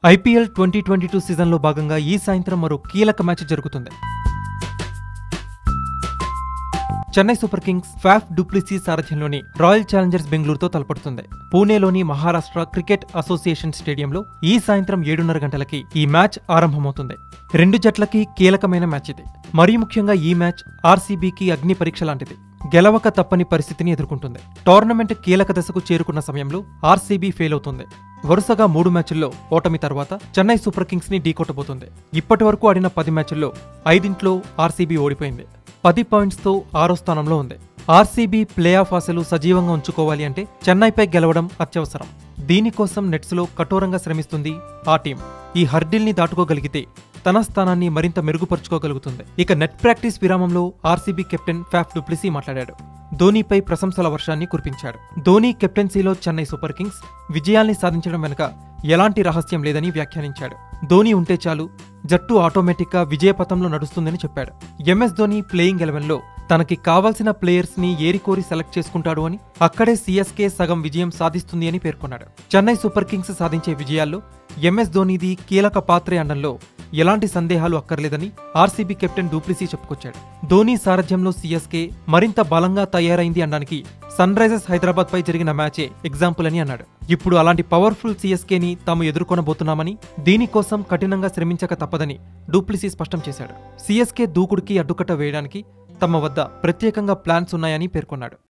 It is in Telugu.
ఐపీఎల్ ట్వంటీ ట్వంటీ టూ సీజన్లో భాగంగా ఈ సాయంత్రం మరో కీలక మ్యాచ్ జరుగుతుంది Chennai Super Kings Faf du Plessis సారథ్యంలోని రాయల్ ఛాలెంజర్స్ బెంగళూరుతో తలపడుతుంది పూణేలోని మహారాష్ట్ర క్రికెట్ అసోసియేషన్ స్టేడియంలో ఈ సాయంత్రం ఏడున్నర గంటలకి ఈ మ్యాచ్ ఆరంభమవుతుంది రెండు జట్లకి కీలకమైన మ్యాచ్ ఇది మరీ ముఖ్యంగా ఈ మ్యాచ్ ఆర్సీబీకి అగ్ని పరీక్ష లాంటిది గెలవక తప్పని పరిస్థితిని ఎదుర్కొంటుంది టోర్నమెంట్ కీలక దశకు చేరుకున్న సమయంలో ఆర్సీబీ ఫెయిల్ అవుతుంది వరుసగా మూడు మ్యాచుల్లో ఓటమి తర్వాత చెన్నై సూపర్ కింగ్స్ ని ఢీకొట్టబోతుంది ఇప్పటి వరకు ఆడిన పది మ్యాచుల్లో ఐదింట్లో ఆర్సీబీ ఓడిపోయింది పది పాయింట్స్తో ఆరో స్థానంలో ఉంది ఆర్సీబీ ప్లే ఆఫ్ ఆశలు సజీవంగా ఉంచుకోవాలి అంటే చెన్నైపై గెలవడం అత్యవసరం దీనికోసం నెట్స్లో కఠోరంగా శ్రమిస్తుంది ఆ టీం ఈ హర్డిల్ని దాటుకోగలిగితే తన స్థానాన్ని మరింత మెరుగుపరుచుకోగలుగుతుంది ఇక నెట్ ప్రాక్టీస్ విరామంలో ఆర్సీబీ కెప్టెన్ ఫ్యాఫ్ డుప్లిసీ మాట్లాడాడు ధోనీపై ప్రశంసల వర్షాన్ని కురిపించాడు ధోనీ కెప్టెన్సీలో చెన్నై సూపర్ కింగ్స్ విజయాల్ని సాధించడం వెనుక ఎలాంటి రహస్యం లేదని వ్యాఖ్యానించాడు ధోనీ ఉంటే చాలు జట్టు ఆటోమేటిక్గా విజయపథంలో నడుస్తుందని చెప్పాడు ఎంఎస్ ధోని ప్లేయింగ్ ఎలెవెన్లో తనకి కావాల్సిన ప్లేయర్స్ ని ఏరికోరి సెలెక్ట్ చేసుకుంటాడు అని అక్కడే సీఎస్కే సగం విజయం సాధిస్తుంది అని పేర్కొన్నాడు చెన్నై సూపర్ కింగ్స్ సాధించే విజయాల్లో ఎంఎస్ ధోనీది కీలక పాత్రే అనడంలో ఎలాంటి సందేహాలు అక్కర్లేదని ఆర్సీబీ కెప్టెన్ డూప్లిసీ చెప్పుకొచ్చాడు ధోనీ సారథ్యంలో సీఎస్కే మరింత బలంగా తయారైంది అనడానికి సన్ రైజర్స్ హైదరాబాద్ పై జరిగిన మ్యాచే ఎగ్జాంపుల్ అని అన్నాడు ఇప్పుడు అలాంటి పవర్ఫుల్ సీఎస్కేని తాము ఎదుర్కొనబోతున్నామని దీనికోసం కఠినంగా శ్రమించక తప్పదని డూప్లిసీ స్పష్టం చేశాడు సీఎస్కే దూకుడికి అడ్డుకట్ట వేయడానికి తమ వద్ద ప్రత్యేకంగా ప్లాన్స్ ఉన్నాయని పేర్కొన్నాడు